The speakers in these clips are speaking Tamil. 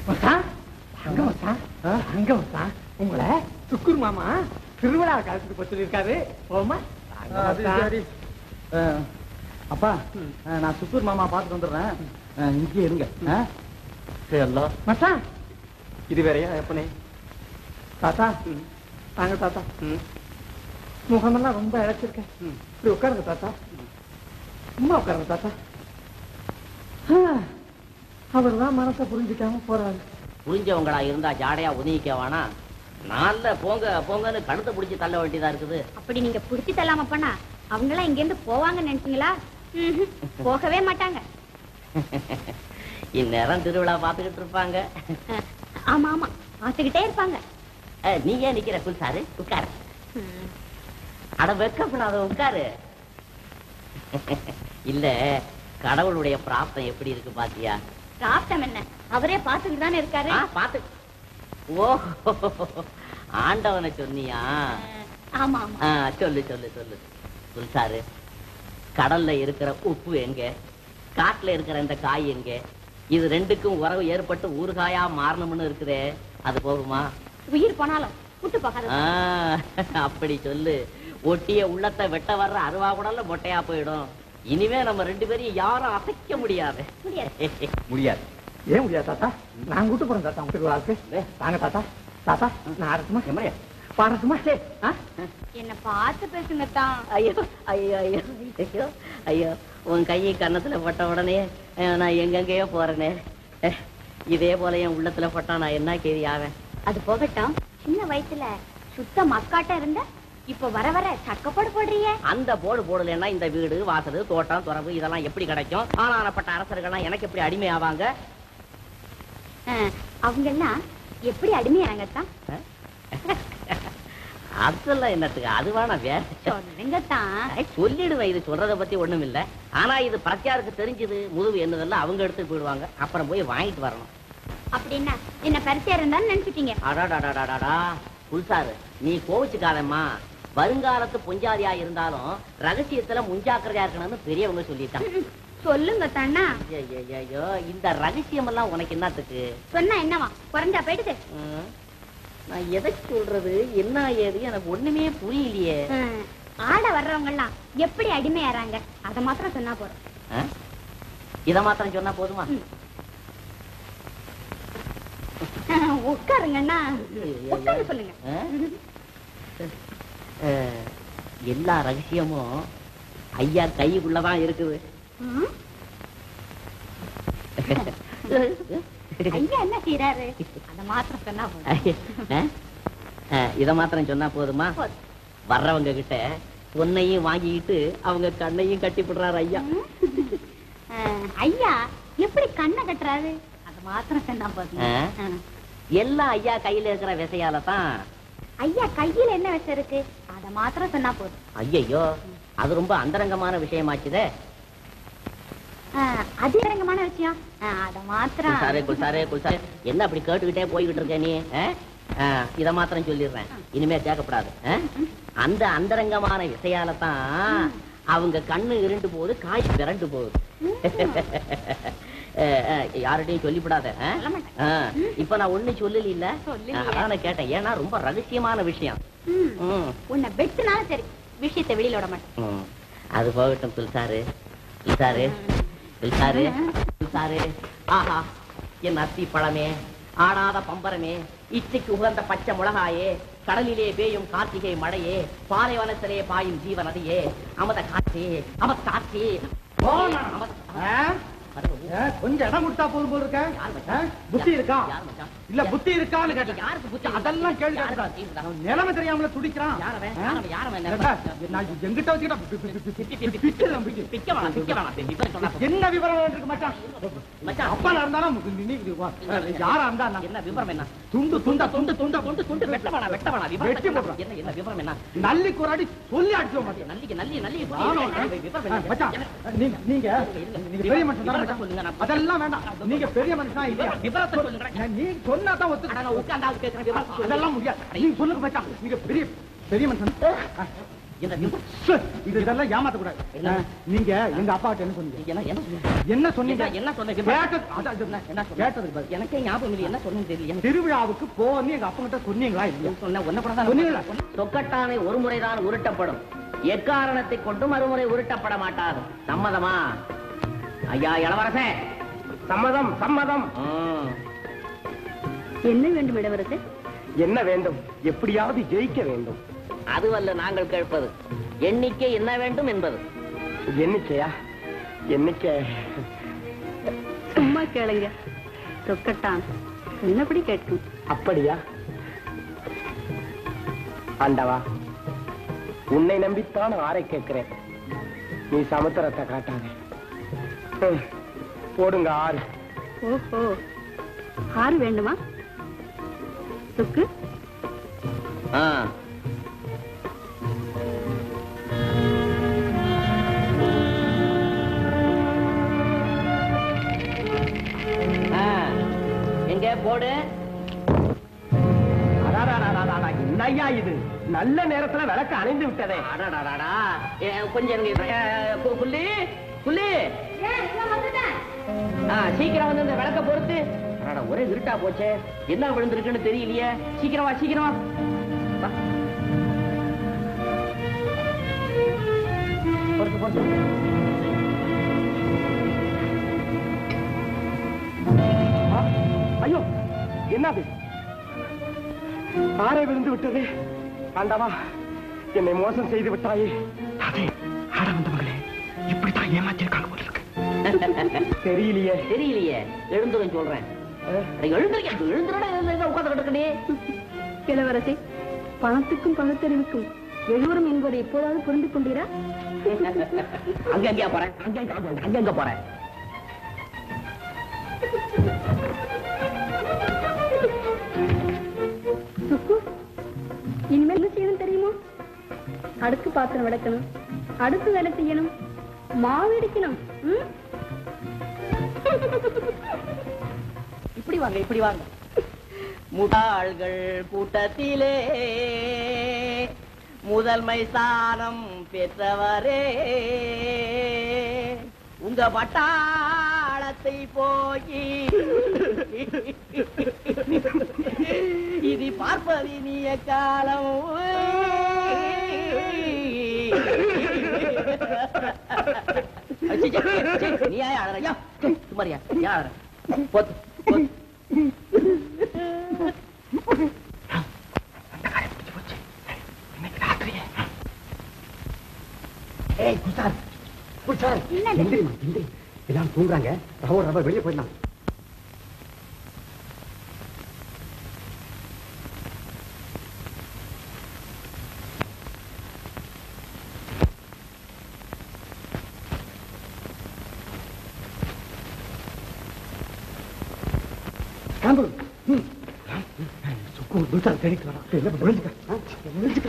மச்சான் அங்க மச்சான் அங்க மச்சான் உங்களை சுக்குர் மாமா திருவிழா கலந்துட்டு போய் சொல்லியிருக்காரு போமா அது சரி. அஹ், அப்பா அஹ், நான் சுத்தூர் மாமா பார்த்துட்டு வந்துடுறேன் அஹ், இங்கேயே இருங்க அஹ்? சரியல்லோ மச்சான் இது வேறையா எப்பனே தாத்தா தாங்க தாத்தா முகமெல்லாம் ரொம்ப இழைச்சிருக்கேன் இப்படி உட்காருங்க தாத்தா சும்மா உட்காருங்க தாத்தா அவர் தான் மனசை புரிஞ்சுக்காம போறாரு புரிஞ்சவங்களா இருந்தா ஜாடையா உதவிக்க வேணா நான்ல போங்க போங்கன்னு கழுத்தை பிடிச்சி தள்ள வேண்டியதா இருக்குது அப்படி நீங்க புடிச்சு தள்ளாம பண்ணா அவங்க எல்லாம் இங்க இருந்து போவாங்கன்னு நினைச்சீங்களா ம்ஹும். போகவே மாட்டாங்க இந்நேரம் திருவிழா பார்த்துக்கிட்டு இருப்பாங்க அஹ், ஆமா ஆமா பார்த்துக்கிட்டே இருப்பாங்க அஹ், நீ ஏன் நிக்கிற குல்சாரு உட்காரு ம். அட வெக்கப்படாத உட்காரு இல்ல கடவுளுடைய பிராப்தம் எப்படி இருக்கு பாத்தியா பிராப்தம் என்ன அவரே பார்த்துக்கிட்டு தானே இருக்காரு ஆ, பாத்து ஓ ஆண்டவனை சொன்னியா அஹ், ஆமா ஆமா ஆ, சொல்லு சொல்லு சொல்லு குல்சாரு கடல்ல இருக்கிற உப்பு எங்க காட்டுல இருக்கிற இந்த காய் எங்க இது ரெண்டுக்கும் உறவு ஏற்பட்டு ஊறுகாயா மாறணும்னு இருக்குதே அது போகுமா உயிர் போனாலும் விட்டு போகாத ஆ, அப்படி சொல்லு ஒட்டிய உள்ளத்தை வெட்ட வர்ற அருவா கூடல மொட்டையா போயிடும் இனிமே நம்ம ரெண்டு பேரையும் யாரும் அசைக்க முடியாது முடியாது முடியாது ஏன் முடியாது தாத்தா நான் கூட்டு போறேன் தாத்தா உங்க திருவிழாவுக்கு வாங்க தாத்தா தாத்தா நான் ஆடட்டுமா எம்மையா? பாடட்டுமா சரி ஆ? என்ன பார்த்து பேசுங்க தான் ஐயோ ஐயோ ஐயோ ஐயோ ஐயோ உன் கையை கன்னத்துல பட்ட உடனே அஹ், நான் எங்கெங்கேயோ போறேனே அஹ், இதே போல என் உள்ளத்துல பட்டா நான் என்ன கேதி ஆவேன் அது போகட்டும் சின்ன வயசுல சுத்த மக்காட்ட இருந்த இப்ப வர வர சக்கப்போடு போடுறீங்க அந்த போர்டு போடலைன்னா இந்த வீடு வாசல் தோட்டம் துறவு இதெல்லாம் எப்படி கிடைக்கும் ஆனானப்பட்ட அரசர்கள்லாம் எனக்கு எப்படி அடிமை ஆவாங்க அவங்க எல்லாம் எப்படி அடிமையானாங்க தான் அதெல்லாம் என்னத்துக்கு அது வேணாம் வேற சொல்லுங்க தான் ஐ, சொல்லிடுவேன் இது சொல்றத பத்தி ஒண்ணும் இல்ல ஆனா இது பிரச்சாருக்கு தெரிஞ்சது முதுகு என்னதெல்லாம் அவங்க எடுத்து போயிடுவாங்க அப்புறம் போய் வாங்கிட்டு வரணும் அப்படின்னா என்ன பரிசையா இருந்தான்னு நினைச்சிட்டீங்க அடாடாடாடாடா புல்சாரு நீ கோவிச்சுக்காதம்மா வருங்காலத்து பொஞ்சாதியா இருந்தாலும் ரகசியத்துல முஞ்சாக்கிரதையா இருக்கணும்னு பெரியவங்க சொல்லிட்டாங்க சொல்லுங்க தானா ஐயோ இந்த ரகசியம் எல்லாம் உனக்கு என்னத்துக்கு சொன்னா என்னவா குறைஞ்சா போயிடுது ம், நான் எதை சொல்றது என்ன ஏது எனக்கு ஒண்ணுமே புரியலையே ம், ஆட வர்றவங்க எல்லாம் எப்படி அடிமையாறாங்க அத மாத்திரம் சொன்னா போறோம் ஆ? இத மாத்திரம் சொன்னா போதுமா உட்காருங்கண்ணா உட்காரு சொல்லுங்க ஆ? அஹ், எல்லா ரகசியமும் ஐயா கைக்குள்ளதான் இருக்குது ம், ஐயா என்ன செய்யறாரு அத மாத்திரம் சொன்னா போதும் அஹ், அஹ், இத மாத்திரம் சொன்னா போதுமா போதும். வர்றவங்க கிட்ட பொன்னையும் வாங்கிட்டு அவங்க கண்ணையும் கட்டி போடுறாரு ஐயா ம். அஹ், ஐயா எப்படி கண்ணை கட்டுறாரு அத மாத்திரம் சொன்னா போதும் ஆ? ஆ. எல்லாம் ஐயா கையில இருக்கிற விசையால தான் ஐயா கையில என்ன விஷம் இருக்கு அத மாத்திரம் சொன்னா போதும் ஐயையோ அது ரொம்ப அந்தரங்கமான விஷயமாச்சுதே அஹ், அது இறங்கமான விஷயம் அஹ், அத மாத்திரம் குல்சாரே குல்சாரே குல்சாரே என்ன அப்படி கேட்டுக்கிட்டே போய்கிட்டு இருக்க நீ ஆ? ஆ, இத மாத்திரம் சொல்லிடுறேன் இனிமே கேட்கப்படாது ஆ? அந்த அந்தரங்கமான விசையால தான் அவங்க கண்ணு இருண்டு போகுது காய் விரண்டு போகுது அஹ், அஹ், யார்கிட்டயும் சொல்லிவிடாத ஆ? சொல்ல மாட்டேன். ஆ, இப்ப நான் ஒண்ணு சொல்லல இல்ல சொல்லலையே. அதான் நான் கேட்டேன் ஏன்னா ரொம்ப ரகசியமான விஷயம் ம். ம். உன்னை வெட்டுனாலும் சரி விஷயத்தை வெளியில விட மாட்டேன் ம். அது போகட்டும் துல்சாரு துல்சாரு துல்சாரு துல்சாரு ஆஹா என் அத்தி பழமே ஆடாத பம்பரமே இச்சைக்கு உகந்த பச்சை மிளகாயே கடலிலே பேயும் கார்த்திகை மழையே பாலைவனத்திலே பாயும் ஜீவ நதியே அமத காற்றே அமத காற்றே போனா. அமத- ஆ? ஏ, கொஞ்சம் இடம் கொடுத்தா போதும் போல இருக்க யார் ஆ? மச்சான்? புத்தி இருக்கா யார் மச்சான்? இல்ல புத்தி இருக்கான்னு கேட்டேன் யாருக்கு புத்தி? அதெல்லாம் கேள்வி யாருக்கு கேட்கக்கூடாது. புத்தி இருந்தா? அவன் நிலைமை தெரியாமல துடிக்கிறான் யார் அவன்? ஆ? யார் அவன்? யார் அவன்? ஏண்டா, நான் எங்கிட்ட வச்சுக்கிட்டா பி- பி- பி- பி- பி- பி- பிச்சைதான் பிச்சு. பிக்க வேணாம், பிக்க வேணாம். விவரம் சொன்னா போதும். என்ன விவரம் இருக்கு மச்சான் மச்சான், அப்பா இருந்தாலும் நீ- நீ- வா, யாரா இருந்தா என்ன? என்ன விவரம் என்ன துண்டு துண்டா துண்டு துண்டா துண்டு துண்டு வெட்ட வேணாம் வெட்ட வேணாம் விவரம் வெட்டி என்ன? போடுறோம். என்ன என்ன விவரம் என்ன நல்லி குறாடி சொல்லி அடிச்சோம் மச்சான் நல்லிக்கு நல்லி நல்லி நானும் விவரம் ஆ, என்ன? மச்சான், என்ன? நீங்க நீங்க நீங்க பெரிய மனுஷன் தானே விவரத்தை சொல்லுங்க, மச்சான்? நான் அதெல்லாம் வேண்டாம் நீங்க பெரிய மனுஷனா இல்லையா விவரத்தை சொல்லுங்க. நீ சொன்னா தான் அட, ஒத்து நான் உட்கார்ந்து கேட்கிறேன் விவரம் சொல்லுங்க. அதெல்லாம் முடியாது நீங்க சொல்லுங்க மச்சான் நீங்க பெரிய பெரிய மனுஷன் ஆ, என்ன நீ- இது இதெல்லாம் ஏமாத்த கூடாது என்ன? நீங்க எங்க அப்பா கிட்ட என்ன சொன்னீங்க என்ன என்ன சொன்ன? என்ன சொன்னீங்க என்ன- என்ன சொன்னீங்க? கேட்டது- அதான் இது என்ன என்ன சொன்ன? கேட்டதுக்கு பதில். எனக்கே ஞாபகம் இல்லை என்ன சொன்னேன்னு தெரியல எனக்கு திருவிழாவுக்கு போன்னு எங்க அப்பா கிட்ட சொன்னீங்களா இல்லையா சொன்ன ஒன்ன கூட தான் சொன்னீங்களா? சொக்கட்டானை ஒரு முறைதான் உருட்டப்படும் எக்காரணத்தை கொண்டு மறுமுறை உருட்டப்பட மாட்டாது சம்மதமா ஐயா இளவரசே சம்மதம் சம்மதம் ம். என்ன வேண்டும் இளவரசே என்ன வேண்டும் எப்படியாவது ஜெயிக்க வேண்டும் அதுவல்ல நாங்கள் கேட்பது எண்ணிக்கை என்ன வேண்டும் என்பது எண்ணிக்கையா எண்ணிக்கை சும்மா கேளுங்க சொக்கட்டான் என்னபடி கேட்கும் அப்படியா ஆண்டவா உன்னை நம்பித்தான் ஆரை கேட்கிறேன் நீ சமுத்திரத்தை காட்டாதே ஹம், போடுங்க ஆறு ஓஹோ ஆறு வேண்டுமா சுக்கு ஆ. ஆ. எங்க போடு அடாடாடாடாடா, என்னய்யா இது நல்ல நேரத்துல விளக்கு அணைந்து விட்டதே அடடடடா. ஏ, கொஞ்சம் இருங்க. ஏ, கு- குள்ளி குள்ளி ஆ, சீக்கிரம் வந்து இந்த விளக்க பொறுத்து அடடா, ஒரே இருட்டா போச்சே என்ன விழுந்திருக்குன்னு தெரியலையே சீக்கிரம் வா சீக்கிரம் வா. வா பொறுத்து பொறுத்து ஆ, ஐயோ என்னது ஆரை விழுந்து விட்டது ஆண்டவா என்னை மோசம் செய்து விட்டாயே அதே ஆட வந்த மகளே இப்படித்தான் ஏமாத்திருக்காங்க போல இருக்கு தெரியலையே தெரியலையே எழுந்துரும் சொல்றேன் அட, எழுந்திருக்க எழுந்துடா உட்கார்ந்து கிடக்கணே இளவரசே பணத்துக்கும் பகுத்தறிவுக்கும் வெளிவரும் என்பதை எப்போதாவது புரிந்து கொண்டீரா அங்க எங்கேயா போறேன் அங்க எங்க அங்க எங்க போறேன் சுக்கு இனிமேல் என்ன செய்யணும் தெரியுமா அடுக்கு பாத்திரம் விளக்கணும் அடுப்பு வேலை செய்யணும் மாவு இடிக்கணும் ம்? இப்படி வாங்க இப்படி வாங்க முட்டாள்கள் கூட்டத்திலே முதன்மை ஸ்தானம் பெற்றவரே உங்க பட்டாளத்தை போய் இது பார்ப்பது நீய காலம் அச்சச்சே, சே, நீ ஏன் அழற? ஐயா, சே, சும்மாரியா ஏன் அழற? போத்து, போத்து. ஏய் குசார் குசார் எந்திரிமா எந்திரி எல்லாம் தூங்குறாங்க ரவ ரவ வெளியே போயிடலாம் கிளம்பு. ம். சுக்கு குசார் தேடிட்டு வரான் என்ன விழுந்துக்க விழுந்துக்க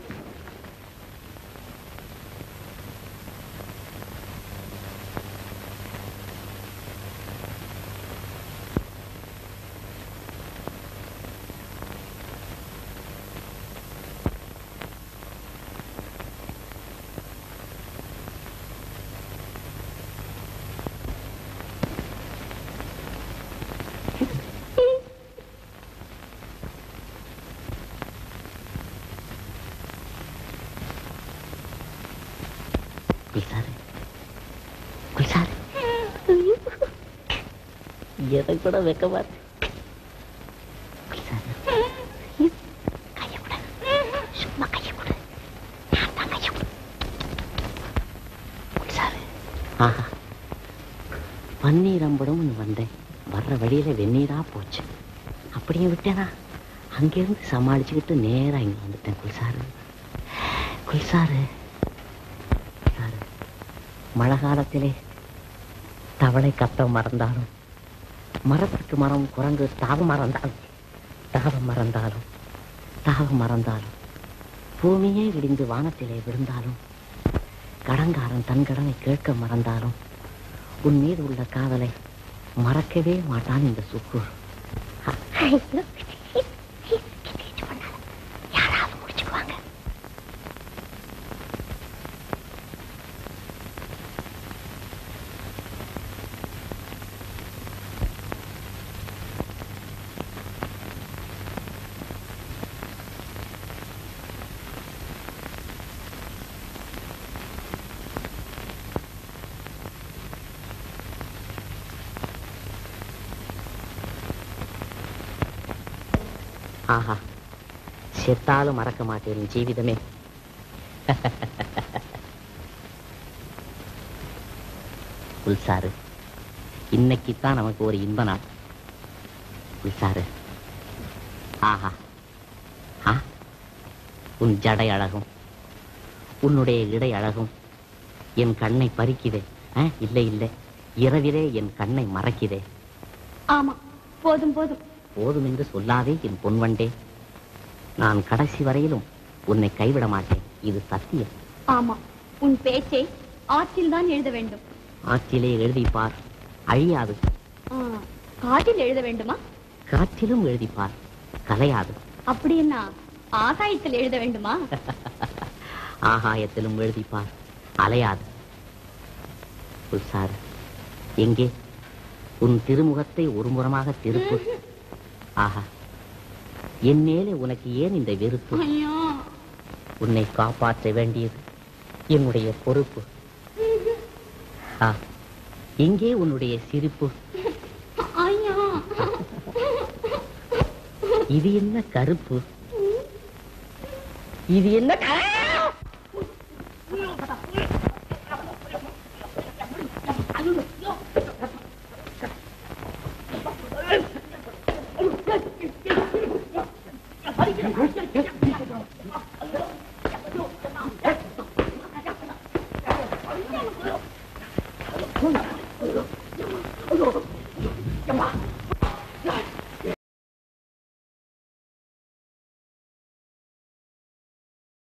குல்சாரு குல்சாரு எதை கூட வைக்க பாரு குல்சாரு கையை கொடு சும்மா கையை கொடு நான் தான் கையை கொடு குல்சாரு ஆஹா பன்னீரம்படம்னு வந்தேன் வர்ற வழியில வெந்நீரா போச்சு அப்படியே விட்டேனா அங்கிருந்து சமாளிச்சுக்கிட்டு நேரா இங்க வந்துட்டேன் குல்சாரு குல்சாரு குல்சாரு மழை காலத்திலே தவளை கத்த மறந்தாலும் மரத்துக்கு மரம் குரங்கு தாகம் மறந்தாலும் தாகம் மறந்தாலும் தாகம் மறந்தாலும் பூமியே இடிந்து வானத்திலே விழுந்தாலும் கடங்காரன் தன் கடனை கேட்க மறந்தாலும் உன் மீது உள்ள காதலை மறக்கவே மாட்டான் இந்த சுக்கூர் யாராவது முடிச்சுக்குவாங்க ஆஹா செத்தாலும் மறக்க மாட்டேன் ஜீவிதமே புல்சாரு இன்னைக்கு தான் நமக்கு ஒரு இன்ப நாள் புல்சாரு ஆஹா ஆ உன் ஜடை அழகும் உன்னுடைய இடை அழகும் என் கண்ணை பறிக்குதே ஆ, இல்லை இல்லை இரவிலே என் கண்ணை மறைக்குதே ஆமா போதும் போதும் போதும் என்று சொல்லாதே என் பொன்வண்டே நான் கடைசி வரையிலும் உன்னை கைவிட மாட்டேன் இது சத்தியம் ஆமா உன் பேச்சை ஆற்றில் தான் எழுத வேண்டும் ஆற்றிலே எழுதிப்பார் அழியாது ஆ, காட்டில் எழுத வேண்டுமா காற்றிலும் எழுதிப்பார் கலையாது அப்படின்னா ஆகாயத்தில் எழுத வேண்டுமா ஆகாயத்திலும் எழுதிப்பார் அலையாது புல்சார் எங்கே உன் திருமுகத்தை ஒரு முறமாக திருப்பு ஆஹா என் மேலே உனக்கு ஏன் இந்த வெறுப்பு ஐயோ உன்னை காப்பாற்ற வேண்டியது என்னுடைய பொறுப்பு ஆ, எங்கே உன்னுடைய சிரிப்பு ஐயோ இது என்ன கருப்பு இது என்ன க-